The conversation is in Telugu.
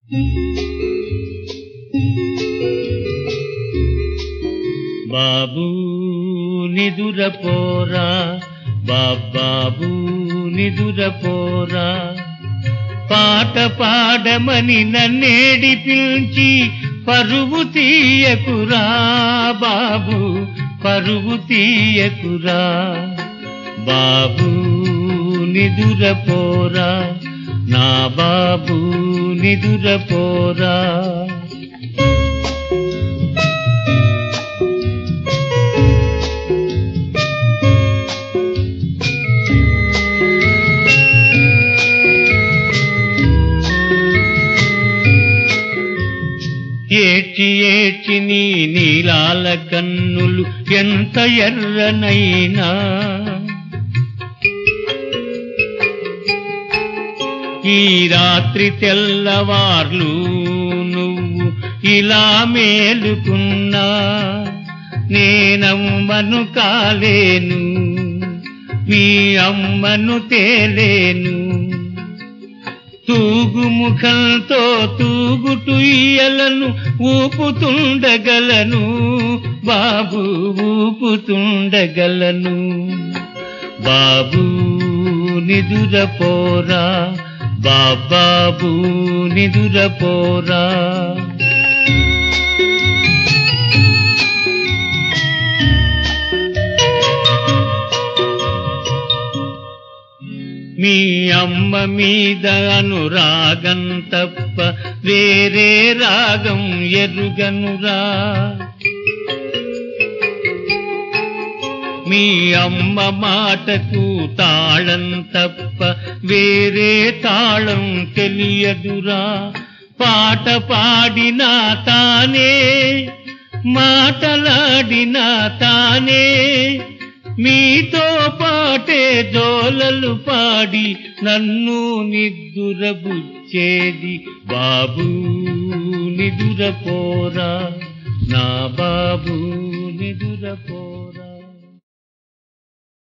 బాబు నిదురపోరా బాబాబు నిదురపోరా పాట పాడమని నన్నేడి పిలిచి పరువు తీయకురా బాబు పరువు తీయకురా బాబు నిదురపోరా నా బాబు నిదురపోరా ఏడ్చి ఏడ్చి నీ నీలాల కన్నులు ఎంత ఎర్రనైనా ఈ రాత్రి తెల్లవార్లు నువ్వు ఇలా మేలుకున్నా నేనమ్మను కాలేను మీ అమ్మను తేలేను తూగు ముఖంతో తూగుటుయ్యలను ఊపుతుండగలను బాబు ఊపుతుండగలను బాబు నిదురపోరా బాబాబు నిదురపోరా మీ అమ్మ మీద అనురాగం తప్ప వేరే రాగం ఎరుగనురా మీ అమ్మ మాటకు తాళం తప్ప వేరే తాళం తెలియదురా పాట పాడినా తానే మాటలాడినా తానే మీతో పాటే జోలలు పాడి నన్ను నిద్దురబుచ్చేది బాబు నిదురపోరా నా బాబు నిదురపోరా